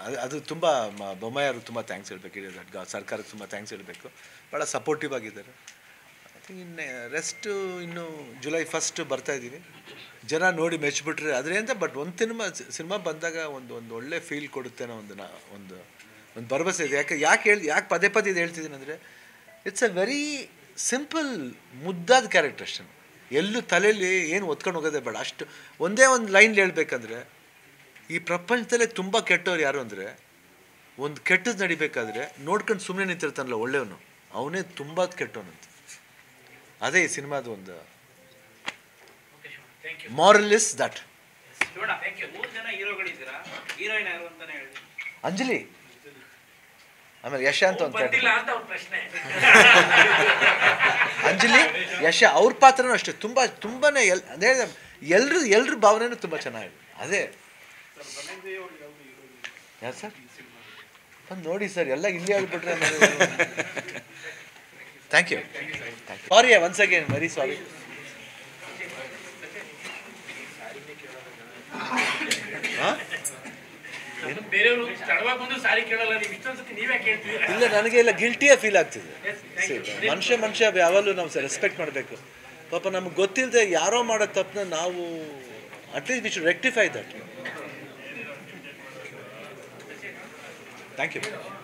ಅದು ಅದು ತುಂಬ ಬೊಮ್ಮಾಯಿ ಅವರು ತುಂಬ ಥ್ಯಾಂಕ್ಸ್ ಹೇಳಬೇಕು ಹೇಳಿದ ಸರ್ಕಾರಕ್ಕೆ ತುಂಬ ಥ್ಯಾಂಕ್ಸ್ ಹೇಳಬೇಕು ಭಾಳ ಸಪೋರ್ಟಿವ್ ಆಗಿದ್ದಾರೆ ಐ ಥಿಂಕ್ ಇನ್ನು ರೆಸ್ಟು ಇನ್ನು ಜುಲೈ ಫಸ್ಟ್ ಬರ್ತಾ ಇದ್ದೀವಿ ಜನ ನೋಡಿ ಮೆಚ್ಚಿಬಿಟ್ರೆ ಅದರಿಂದ ಬಟ್ ಒಂದು ಸಿನಿಮಾ ಸಿನಿಮಾ ಬಂದಾಗ ಒಂದು ಒಂದು ಒಳ್ಳೆ ಫೀಲ್ ಕೊಡುತ್ತೆ ಅನ್ನೋ ಒಂದು ನಾ ಒಂದು ಒಂದು ಭರವಸೆ ಇದೆ ಯಾಕೆ ಯಾಕೆ ಹೇಳಿ ಯಾಕೆ ಪದೇ ಪದೇ ಇದು ಹೇಳ್ತಿದ್ದೀನಿ ಅಂದರೆ ಇಟ್ಸ್ ಅ ವೆರಿ ಸಿಂಪಲ್ ಮುದ್ದಾದ ಕ್ಯಾರೆಕ್ಟರ್ ಅಷ್ಟೇ ಎಲ್ಲೂ ತಲೆಯಲ್ಲಿ ಏನು ಒತ್ಕೊಂಡು ಹೋಗೋದೇ ಬೇಡ ಅಷ್ಟು ಒಂದೇ ಒಂದು ಲೈನ್ ಹೇಳ್ಬೇಕಂದ್ರೆ ಈ ಪ್ರಪಂಚದಲ್ಲೇ ತುಂಬ ಕೆಟ್ಟವ್ರು ಯಾರು ಅಂದರೆ ಒಂದು ಕೆಟ್ಟದ್ದು ನಡಿಬೇಕಾದ್ರೆ ನೋಡ್ಕೊಂಡು ಸುಮ್ಮನೆ ನಿಂತಿರ್ತಾನಲ್ಲ ಒಳ್ಳೆಯವನು ಅವನೇ ತುಂಬ ಕೆಟ್ಟವನಂತ ಅದೇ ಈ ಸಿನಿಮಾದ ಒಂದು ಮಾರಲ್ ಇಸ್ ದಟ್ ಶಿವಣ್ಣ ಮೂರು ಜನ ಹೀರೋಗಳಿದ್ದೀರಾ ಹೀರೋಯಿನ್ ಯಾರು ಅಂತಾನೆ ಹೇಳಿ ಅಂಜಲಿ ಆಮೇಲೆ ಯಶ ಅಂತ ಒಂದು ಬಂದಿಲ್ಲ ಕ್ಯಾರೆಕ್ಟರ್ ಅಂತ ಅವ್ರ ಪ್ರಶ್ನೆ ಅಂಜಲಿ ಯಶ ಅವ್ರ ಪಾತ್ರನೂ ಅಷ್ಟೇ ತುಂಬ ತುಂಬಾನೇ ಎಲ್ ಅದೇ ಎಲ್ಲರೂ ಎಲ್ಲರ ಭಾವನೆನೂ ತುಂಬ ಚೆನ್ನಾಗಿದೆ ಅದೇ ಯಾರು ಸರ್ ಬಂದು ನೋಡಿ ಸರ್ ಎಲ್ಲ ಇಲ್ಲಿ ಹೇಳ್ಬಿಟ್ರೆ thank you sorry once again very sorry ಹಾಂ ಬೇರೆಯವರು ತಡವಾಗಿ ಬಂದು ಸಾರಿ ಕೇಳಲ್ಲ ನೀವು ಇಷ್ಟೊಂದು ಸತಿ ನೀವೇ ಕೇಳ್ತೀರಾ ಇಲ್ಲ ನನಗೆ ಎಲ್ಲ ಗಿಲ್ಟಿಯೇ ಫೀಲ್ ಆಗ್ತಿದೆ See, ಮನುಷ್ಯ ಮನುಷ್ಯ ಯಾವಾಗಲೂ ನಾವು ರೆಸ್ಪೆಕ್ಟ್ ಮಾಡಬೇಕು ಪಾಪ ನಮ್ಗೆ ಗೊತ್ತಿಲ್ಲದೆ ಯಾರೋ ಮಾಡೋ ತಪ್ಪನ್ನ ನಾವು at least we should rectify that thank you